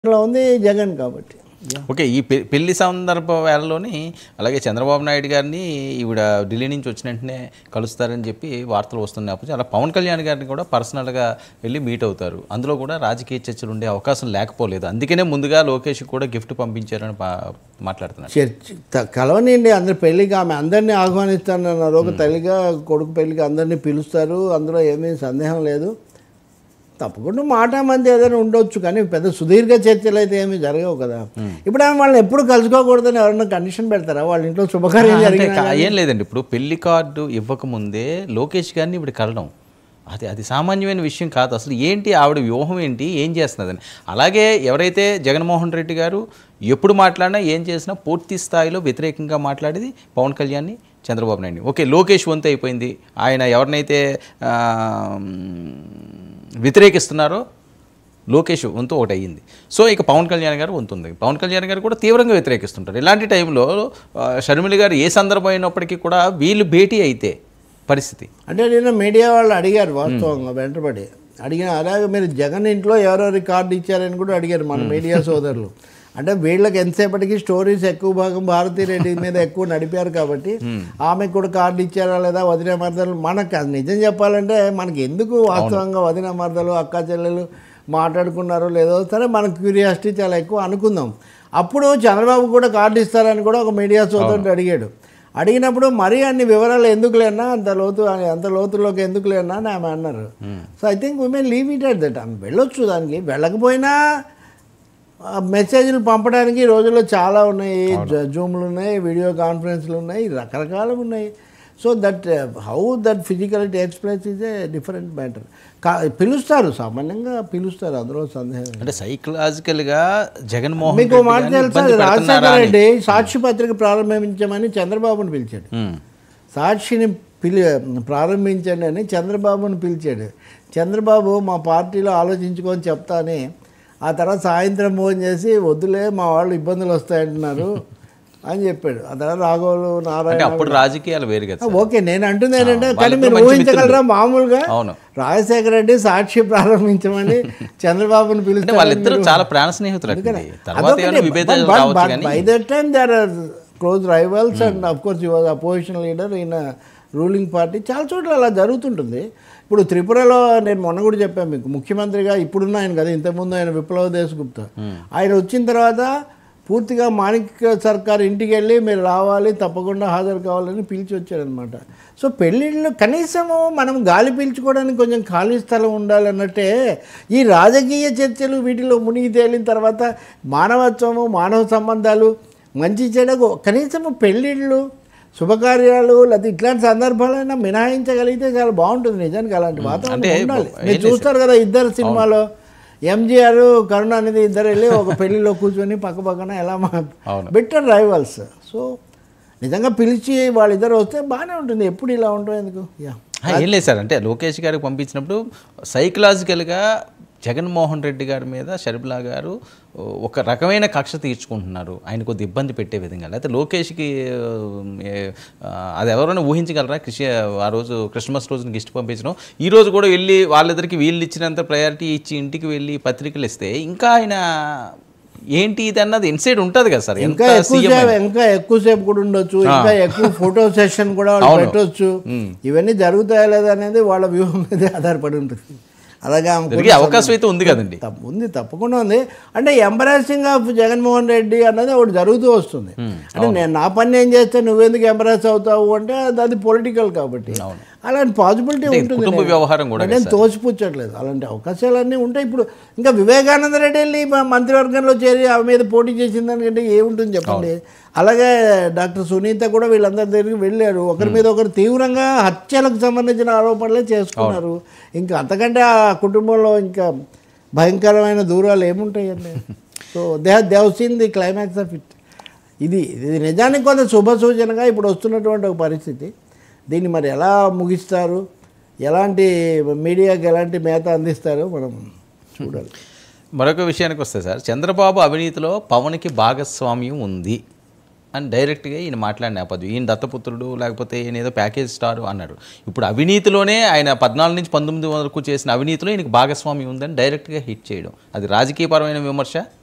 లో ఉంది జగన్ కాబట్టి ఓకే ఈ పె- పెళ్లి సందర్భ వేళలోని అలాగే చంద్రబాబు నాయుడు గారిని ఈవిడ ఢిల్లీ నుంచి వచ్చిన వెంటనే కలుస్తారని చెప్పి వార్తలు వస్తున్నప్పుడు అలా పవన్ కళ్యాణ్ గారిని కూడా పర్సనల్గా వెళ్ళి మీట్ అవుతారు అందులో కూడా రాజకీయ చర్చలు ఉండే అవకాశం లేకపోలేదు అందుకనే ముందుగా లోకేష్ కూడా గిఫ్ట్ పంపించారని పా- మాట్లాడుతున్నారు చర్చ్ త- కలవనిండి అందరి పెళ్ళికి ఆమె అందరినీ ఆహ్వానిస్తానన్నారు ఒక తల్లిగా కొడుకు పెళ్ళికి అందరినీ పిలుస్తారు అందులో ఏమీ సందేహం లేదు తప్పకుండా మాట మంది ఏదైనా ఉండొచ్చు కానీ పెద్ద సుదీర్ఘ చర్చలు అయితే ఏమీ జరగవు కదా ఇప్పుడు ఆమె వాళ్ళని ఎప్పుడు కలుసుకోకూడదని ఎవరైనా కండిషన్ పెడతారా వాళ్ళ ఇంట్లో శుభకార్యం అంటే జరిగిన కా- ఏం లేదండి ఇప్పుడు పెళ్లి కార్డు ఇవ్వకముందే లోకేష్ గారిని ఇప్పుడు కలడం అది అది సామాన్యమైన విషయం కాదు అసలు ఏంటి ఆవిడ వ్యూహం ఏంటి ఏం చేస్తున్నదని అలాగే ఎవరైతే జగన్మోహన్ రెడ్డి గారు ఎప్పుడు మాట్లాడినా ఏం చేసినా పూర్తి స్థాయిలో వ్యతిరేకంగా మాట్లాడేది పవన్ కళ్యాణ్ని చంద్రబాబు నాయుడు ఓకే లోకేష్ వంతు అయిపోయింది ఆయన ఎవరినైతే ఆ, వ్యతిరేకిస్తున్నారో లోకేష్ వంతు ఒకటి అయ్యింది సో ఇక పవన్ కళ్యాణ్ గారు వంతు ఉంది పవన్ కళ్యాణ్ గారు కూడా తీవ్రంగా వ్యతిరేకిస్తుంటారు ఇలాంటి టైంలో ఆ, షర్మిల గారు ఏ సందర్భం అయినప్పటికీ కూడా వీళ్ళు భేటీ అయితే పరిస్థితి అంటే నేను మీడియా వాళ్ళు అడిగారు వాస్తవంగా వెంటబడి అడిగిన అలాగే మీరు జగన్ ఇంట్లో ఎవరెవరి కార్డు ఇచ్చారని కూడా అడిగారు మన మీడియా సోదరులు అంటే వీళ్ళకి ఎంతసేపటికి స్టోరీస్ ఎక్కువ భాగం భారతీ రెడ్డి మీద ఎక్కువ నడిపారు కాబట్టి ఆమెకు కూడా కార్డు ఇచ్చారా లేదా వదిన మరదలు మనకు అది నిజం చెప్పాలంటే మనకి ఎందుకు వాస్తవంగా వదిన మరదలు అక్క చెల్లెలు మాట్లాడుకున్నారో లేదో సరే మన క్యూరియాసిటీ చాలా ఎక్కువ అనుకుందాం అప్పుడు చంద్రబాబు కూడా కార్డు ఇస్తారని కూడా ఒక మీడియా సోదరుడు అడిగాడు అడిగినప్పుడు మరీ అన్ని వివరాలు ఎందుకు లేనా అంత లోతు అంత లోతులోకి ఎందుకు లేనా అని ఆమె అన్నారు so I think women leave it at that ఆమె వెళ్ళొచ్చు దానికి వెళ్ళకపోయినా ఆ మెసేజ్లు పంపడానికి ఈ రోజుల్లో చాలా ఉన్నాయి జ- జూమ్లు ఉన్నాయి వీడియో కాన్ఫరెన్స్లు ఉన్నాయి రకరకాలు ఉన్నాయి so that how that physical takes place is a different matter కా పిలుస్తారు సామాన్యంగా పిలుస్తారు అందులో సందేహం లేదు. అంటే సైకలాజికల్గా జగన్మోహన్ మీకు రెడ్డి మాట గారిని తెలుసా ఇబ్బంది పెడుతున్నారా రాజశేఖర అని. రెడ్డి సాక్షి పత్రిక ప్రారంభించమని చంద్రబాబును పిలిచాడు ఉమ్. సాక్షిని పిలి ప్రారంభించండి అని చంద్రబాబుని పిలిచాడు చంద్రబాబు మా పార్టీలో ఆలోచించుకొని చెప్తా అని ఆ తర్వాత సాయంత్రం ఫోన్ చేసి వద్దులే మా వాళ్ళు ఇబ్బందులు వస్తాయంటున్నారు అని చెప్పాడు ఆ తర్వాత రాఘవులు అంటే నారాయణ అప్పుడు రాజకీయాలు వేరు కదా సార్. ఓకే నేను అంటుంది ఏంటంటే కానీ వాళ్ళిద్దరూ మీరు మంచి ఊహించగలరా మామూలుగా అవును. రాజశేఖర రెడ్డి సాక్షి ప్రారంభించమని చంద్రబాబుని అంటే పిలిస్తే వాళ్ళిద్దరూ చాలా ప్రాణ స్నేహితులు అండి. తర్వాత ఏమైనా విభేదాలు రావచ్చు కానీ by that time they are close rivals and of course your opposition leader in ruling party చాలా చోట్ల అలా జరుగుతుంటుంది ఇప్పుడు త్రిపురలో నేను మొన్న కూడా చెప్పాను మీకు ముఖ్యమంత్రిగా ఇప్పుడున్న ఆయన కదా ఇంతకుముందు ఆయన విప్లవ దేశ్ గుప్తా ఆయన వచ్చిన తర్వాత పూర్తిగా మాణిక్య సర్కార్ ఇంటికి వెళ్ళి మీరు రావాలి తప్పకుండా హాజరు కావాలని పిలిచి వచ్చారనమాట సో పెళ్ళిళ్ళు కనీసము మనం గాలి పీల్చుకోవడానికి కొంచెం ఖాళీ స్థలం ఉండాలన్నట్టే ఈ రాజకీయ చర్చలు వీటిలో మునిగి తేలిన తర్వాత మానవత్వము మానవ సంబంధాలు మంచి చెడకు కనీసము పెళ్ళిళ్ళు శుభకార్యాలు లేదా ఇట్లాంటి సందర్భాలైనా మినహాయించగలిగితే చాలా బాగుంటుంది నిజానికి అలాంటి వాతావరణం అంటే ఉండాలి ఏం మీరు చూస్తారు కదా ఇద్దరు సినిమాలో ఎంజీఆర్ కరుణానిధి ఇద్దరు వెళ్ళి ఒక పెళ్లిలో కూర్చొని పక్క పక్కన ఎలా అవును. బెటర్ రైవల్స్ సో నిజంగా పిలిచి వాళ్ళిద్దరు వస్తే బాగానే ఉంటుంది ఎప్పుడు ఇలా ఉంటుంది ఎందుకు యా ఆ, ఏం లేదు సార్ అంటే లోకేష్ గారికి పంపించినప్పుడు సైకలాజికల్గా జగన్మోహన్ రెడ్డి గారి మీద షర్మిలా గారు ఓ, ఒక రకమైన కక్ష తీర్చుకుంటున్నారు ఆయన కొద్ది ఇబ్బంది పెట్టే విధంగా లేకపోతే లోకేష్కి ఏ, ఆ, అది ఎవరైనా ఊహించగలరా కృషి ఆ రోజు క్రిస్మస్ రోజున గిఫ్ట్ పంపించడం ఈ రోజు కూడా వెళ్ళి వాళ్ళిద్దరికి వీళ్ళు ఇచ్చినంత ప్రయారిటీ ఇచ్చి ఇంటికి వెళ్ళి పత్రికలు ఇస్తే ఇంకా ఆయన ఏంటి ఇది అన్నది ఇన్సైడ్ ఉంటుంది కదా సార్ ఇంకా ఎంత ఎక్కువసేపు ఇంకా ఎక్కువసేపు కూడా ఉండొచ్చు ఇంకా ఎక్కువ ఫోటో సెషన్ కూడా వాళ్ళు అవును. పెట్టొచ్చు ఇవన్నీ జరుగుతాయా లేదా అనేది వాళ్ళ వ్యూహం మీదే ఆధారపడి ఉంటుంది అలాగే ఆమె జరిగే అవకాశం అయితే ఉంది కదండి తప్ప- ఉంది తప్పకుండా ఉంది అంటే ఎంబరాసింగ్ ఆఫ్ జగన్మోహన్ రెడ్డి అన్నది ఒకటి జరుగుతూ వస్తుంది అంటే నేను నా పని ఏం చేస్తే నువ్వెందుకు ఎంబరాస్ అవుతావు అంటే అది- అది పొలిటికల్ కాబట్టి అలాంటి పాసిబిలిటీ ఉంటుంది కుటుంబ నేను- వ్యవహారం కూడా నేను తోసిపుచ్చట్లేదు అలాంటి అవకాశాలన్నీ ఉంటాయి ఇప్పుడు ఇంకా వివేకానంద రెడ్డి వెళ్ళి మా మంత్రివర్గంలో చేరి ఆమె మీద పోటీ చేసిన దానికంటే ఏముంటుంది చెప్పండి అలాగే డాక్టర్ సునీత కూడా వీళ్ళందరి దగ్గరికి వెళ్ళారు ఒకరి మీద ఒకరు తీవ్రంగా హత్యలకు సంబంధించిన ఆరోపణలే చేసుకున్నారు ఇంకా అంతకంటే ఆ కుటుంబంలో ఇంకా భయంకరమైన దూరాలు ఏముంటాయండి so they they have seen the climax of it ఇది ఇది నిజానికి కొంత శుభ సూచనగా ఇప్పుడు వస్తున్నటువంటి ఒక పరిస్థితి దీన్ని మరి ఎలా ముగిస్తారు ఎలాంటి మీడియాకి ఎలాంటి మేత అందిస్తారో మనం చూడాలి మరొక విషయానికి వస్తే సార్ చంద్రబాబు అవినీతిలో పవన్కి భాగస్వామ్యం ఉంది అని డైరెక్ట్గా ఈయన మాట్లాడిన నేపథ్యం ఈయన దత్తపుత్రుడు లేకపోతే ఈయన ఏదో ప్యాకేజ్ స్టార్ అన్నాడు ఇప్పుడు అవినీతిలోనే ఆయన పద్నాలుగు నుంచి పంతొమ్మిది వరకు చేసిన అవినీతిలో ఈయనకి భాగస్వామ్యం ఉందని డైరెక్ట్గా హిట్ చేయడం అది రాజకీయపరమైన విమర్శ